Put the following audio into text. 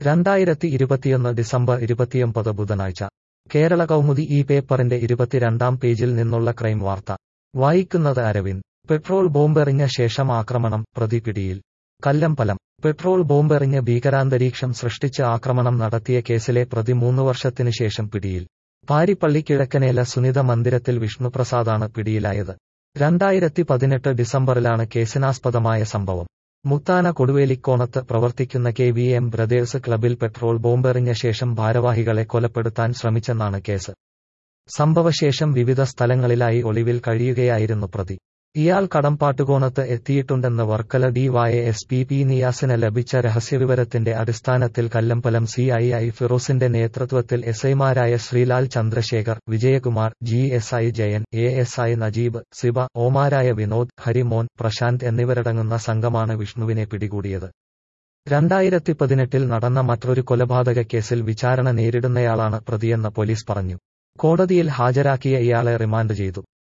രണ്ടായിരത്തി ഇരുപത്തിയൊന്ന് ഡിസംബർ ഇരുപത്തിയൊമ്പത് ബുധനാഴ്ച കേരള കൗമുദി ഈ പേപ്പറിന്റെ ഇരുപത്തിരണ്ടാം പേജിൽ നിന്നുള്ള ക്രൈം വാർത്ത വായിക്കുന്നത് അരവിന്ദ് പെട്രോൾ ബോംബെറിഞ്ഞ ശേഷം ആക്രമണം പ്രതി പിടിയിൽ കല്ലമ്പലം പെട്രോൾ ബോംബെറിഞ്ഞ് ഭീകരാന്തരീക്ഷം സൃഷ്ടിച്ച് ആക്രമണം നടത്തിയ കേസിലെ പ്രതി മൂന്ന് വർഷത്തിനു ശേഷം പിടിയിൽ പാരിപ്പള്ളി കിഴക്കനേല സുനിത മന്ദിരത്തിൽ വിഷ്ണുപ്രസാദാണ് പിടിയിലായത് രണ്ടായിരത്തി പതിനെട്ട് ഡിസംബറിലാണ് കേസിനാസ്പദമായ സംഭവം മുത്താന കൊടുവേലിക്കോണത്ത് പ്രവർത്തിക്കുന്ന കെ വി എം ബ്രദേഴ്സ് ക്ലബിൽ പെട്രോൾ ബോംബെറിഞ്ഞ ശേഷം ഭാരവാഹികളെ കൊലപ്പെടുത്താൻ ശ്രമിച്ചെന്നാണ് കേസ് സംഭവശേഷം വിവിധ സ്ഥലങ്ങളിലായി ഒളിവിൽ കഴിയുകയായിരുന്നു പ്രതി ഇയാൾ കടമ്പാട്ടുകോണത്ത് എത്തിയിട്ടുണ്ടെന്ന് Varkala DY S P P നിയാസിന് ലഭിച്ച രഹസ്യവിവരത്തിന്റെ അടിസ്ഥാനത്തിൽ കല്ലമ്പലം സി ഐ ഐ ഫിറോസിന്റെ നേതൃത്വത്തിൽ എസ്ഐമാരായ Sreelal Chandrasekhar Vijayakumar G S I Jayan A S I Najeeb സിബ ഓമാരായ വിനോദ് ഹരിമോൻ പ്രശാന്ത് എന്നിവരടങ്ങുന്ന സംഘമാണ് വിഷ്ണുവിനെ പിടികൂടിയത് രണ്ടായിരത്തി പതിനെട്ടിൽ നടന്ന മറ്റൊരു കൊലപാതക കേസിൽ വിചാരണ നേരിടുന്നയാളാണ് പ്രതിയെന്ന് പോലീസ് പറഞ്ഞു കോടതിയിൽ ഹാജരാക്കിയ ഇയാളെ റിമാൻഡ് ചെയ്തു